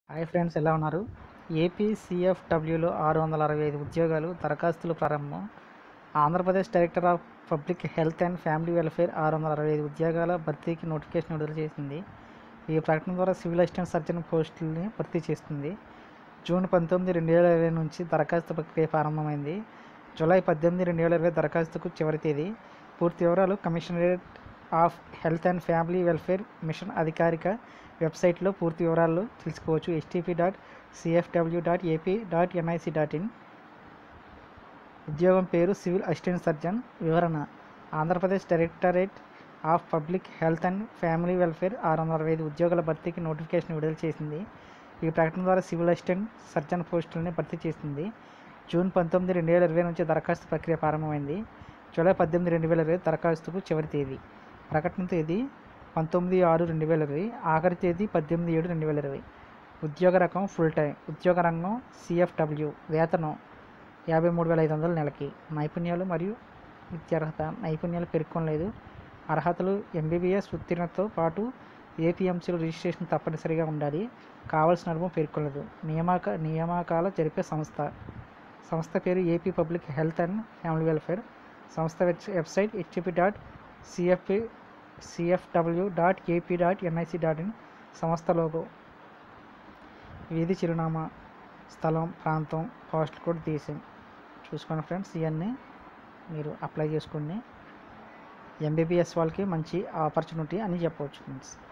hi friends ఎలా ఉన్నారు AP సిఎఫ్డబ్ల్యూలో ఆరు వందల అరవై ఐదు ఉద్యోగాలు దరఖాస్తులు ప్రారంభం Andhra Pradesh director of public health and family welfare ఆరు వందల అరవై ఐదు ఉద్యోగాల భర్తీకి నోటిఫికేషన్ విడుదల చేసింది ఈ ప్రకటన ద్వారా సివిల్ అసిస్టెంట్ సర్జన్ పోస్టుల్ని భర్తీ చేస్తుంది జూన్ పంతొమ్మిది రెండు వేల ఇరవై నుంచి దరఖాస్తు ప్రక్రియ ప్రారంభమైంది జూలై పద్దెనిమిది రెండు వేల ఇరవై దరఖాస్తుకు చివరి తేదీ పూర్తి వివరాలు commissionerate of health and family welfare mission అధికారిక వెబ్సైట్లో పూర్తి వివరాలు తెలుసుకోవచ్చు HTTP dot CFW dot AP dot NIC dot in ఉద్యోగం పేరు సివిల్ అసిస్టెంట్ సర్జన్ వివరణ Andhra Pradesh directorate of public health and family welfare ఆరు వందల అరవై ఐదు ఉద్యోగాల భర్తీకి నోటిఫికేషన్ విడుదల చేసింది ఈ ప్రకటన ద్వారా సివిల్ అసిస్టెంట్ సర్జన్ పోస్టులని భర్తీ చేసింది జూన్ పంతొమ్మిది రెండు వేల ఇరవై నుంచి దరఖాస్తు ప్రక్రియ ప్రారంభమైంది జూలై పద్దెనిమిది రెండు వేల ఇరవై దరఖాస్తుకు చివరి తేదీ ప్రకటన తేదీ పంతొమ్మిది ఆరు రెండు వేల ఇరవై ఆఖరి తేదీ పద్దెనిమిది ఏడు రెండు వేల ఇరవై ఉద్యోగ రకం ఫుల్ టైం ఉద్యోగ రంగం సిఎఫ్డబ్ల్యూ వేతనం యాభై మూడు వేల ఐదు వందల నెలకి నైపుణ్యాలు మరియు విద్యార్హత నైపుణ్యాలు పేర్కొనలేదు అర్హతలు ఎంబీబీఎస్ ఉత్తీర్ణతతో పాటు ఏపీఎంసీలో రిజిస్ట్రేషన్ తప్పనిసరిగా ఉండాలి కావాల్సిన అనుభవం పేర్కొనలేదు నియామక నియామకాలు జరిపే సంస్థ సంస్థ పేరు AP public health and family welfare సంస్థ web website HTTP dot CFP CFW dot AP dot NIC dot in సంస్థ లోగో వీధి చిరునామా స్థలం ప్రాంతం పోస్టల్ కోడ్ దేశం చూసుకోండి ఫ్రెండ్స్ ఇవన్నీ మీరు అప్లై చేసుకోండి ఎంబీబీఎస్ వాళ్ళకి మంచి ఆపర్చునిటీ అని చెప్పవచ్చు ఫ్రెండ్స్